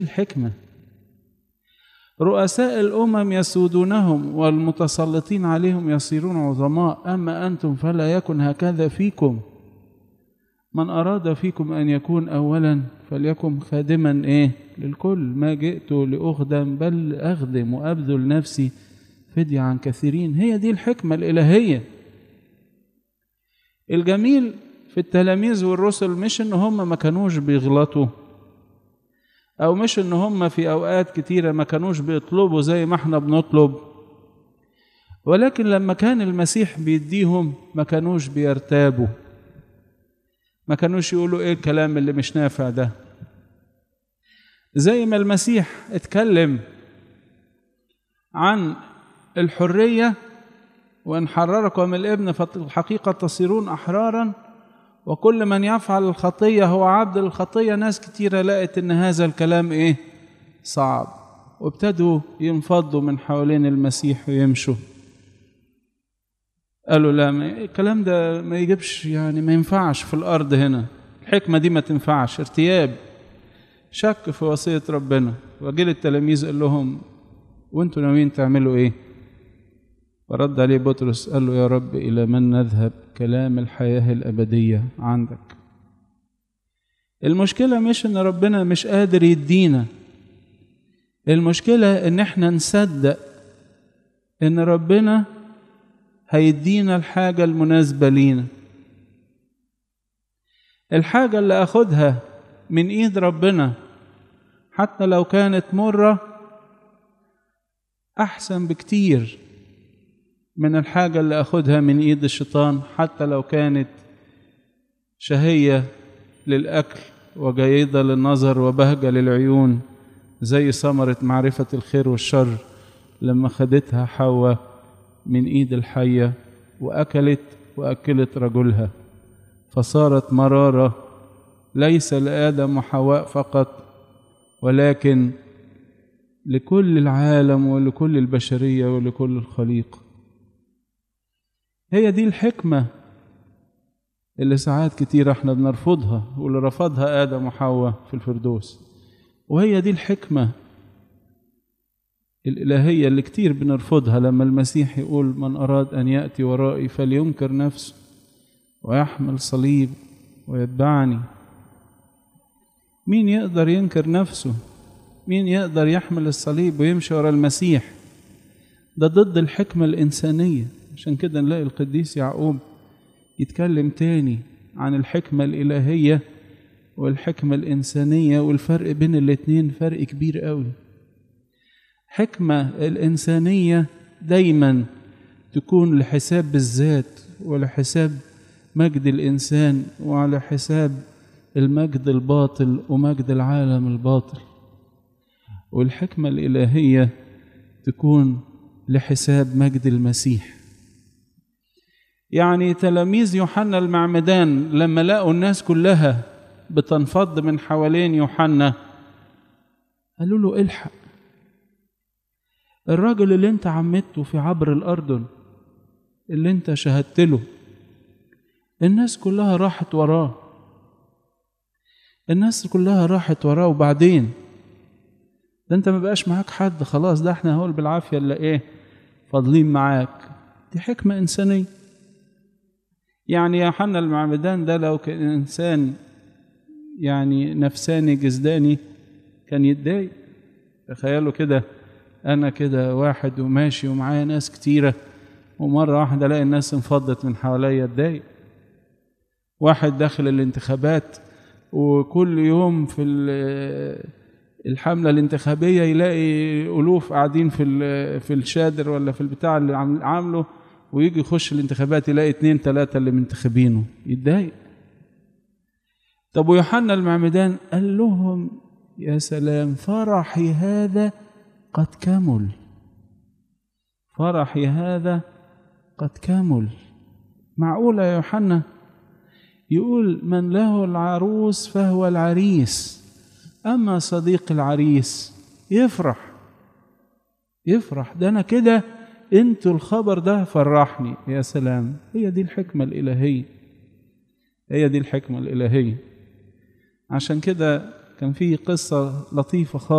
الحكمة رؤساء الأمم يسودونهم والمتسلطين عليهم يصيرون عظماء أما أنتم فلا يكن هكذا فيكم من أراد فيكم أن يكون أولا فليكن خادما إيه للكل ما جئت لأخدم بل أخدم وأبذل نفسي فدية عن كثيرين هي دي الحكمة الإلهية الجميل في التلاميذ والرسل مش ان هم ما كانوش بيغلطوا او مش ان هم في اوقات كتيرة ما كانوش بيطلبوا زي ما احنا بنطلب ولكن لما كان المسيح بيديهم ما كانوش بيرتابوا ما كانوش يقولوا ايه الكلام اللي مش نافع ده زي ما المسيح اتكلم عن الحرية وإن حرركم الابن فالحقيقة تصيرون أحرارا وكل من يفعل الخطية هو عبد الخطية ناس كتيرة لقت إن هذا الكلام إيه صعب وابتدوا ينفضوا من حوالين المسيح ويمشوا قالوا لا الكلام ده ما يجيبش يعني ما ينفعش في الأرض هنا الحكمة دي ما تنفعش ارتياب شك في وصية ربنا وجيل التلاميذ قال لهم وانتوا ناويين تعملوا ايه فرد عليه بطرس قال له يا رب إلى من نذهب كلام الحياة الأبدية عندك المشكلة مش إن ربنا مش قادر يدينا المشكلة إن إحنا نصدق إن ربنا هيدينا الحاجة المناسبة لينا الحاجة اللي أخدها من إيد ربنا حتى لو كانت مرة أحسن بكتير من الحاجة اللي أخدها من إيد الشيطان حتى لو كانت شهية للأكل وجيدة للنظر وبهجة للعيون زي ثمرة معرفة الخير والشر لما خدتها حواء من إيد الحية وأكلت وأكلت رجلها فصارت مرارة ليس لآدم وحواء فقط ولكن لكل العالم ولكل البشرية ولكل الخليقة هي دي الحكمة اللي ساعات كتير احنا بنرفضها واللي رفضها آدم وحواء في الفردوس وهي دي الحكمة الإلهية اللي كتير بنرفضها لما المسيح يقول من أراد أن يأتي ورائي فلينكر نفسه ويحمل صليب ويتبعني مين يقدر ينكر نفسه مين يقدر يحمل الصليب ويمشي ورا المسيح ده ضد الحكمة الإنسانية عشان كده نلاقي القديس يعقوب يتكلم تاني عن الحكمة الإلهية والحكمة الإنسانية والفرق بين الاتنين فرق كبير قوي حكمة الإنسانية دايما تكون لحساب الذات ولحساب مجد الإنسان وعلى حساب المجد الباطل ومجد العالم الباطل والحكمة الإلهية تكون لحساب مجد المسيح يعني تلاميذ يوحنا المعمدان لما لقوا الناس كلها بتنفض من حوالين يوحنا قالوا له الحق الراجل اللي انت عمدته في عبر الأردن اللي انت شهدت له الناس كلها راحت وراه الناس كلها راحت وراه وبعدين ده انت ما بقاش معاك حد خلاص ده احنا هقول بالعافيه الا ايه فاضلين معاك دي حكمه انسانيه يعني يوحنا المعمدان ده لو كان انسان يعني نفساني جسداني كان يتضايق تخيلوا كده انا كده واحد وماشي ومعايا ناس كتيره ومره واحده الاقي الناس انفضت من حواليا اتضايق واحد داخل الانتخابات وكل يوم في الحملة الانتخابية يلاقي ألوف قاعدين في في الشادر ولا في البتاع اللي عامله ويجي يخش الانتخابات يلاقي اتنين تلاتة اللي منتخبينه يتضايق طب ويوحنا المعمدان قال لهم يا سلام فرحي هذا قد كمل فرحي هذا قد كمل معقولة يا يوحنا يقول من له العروس فهو العريس أما صديق العريس يفرح يفرح ده أنا كده انتوا الخبر ده فرحني يا سلام هي دي الحكمة الإلهية هي دي الحكمة الإلهية عشان كده كان في قصة لطيفة خالص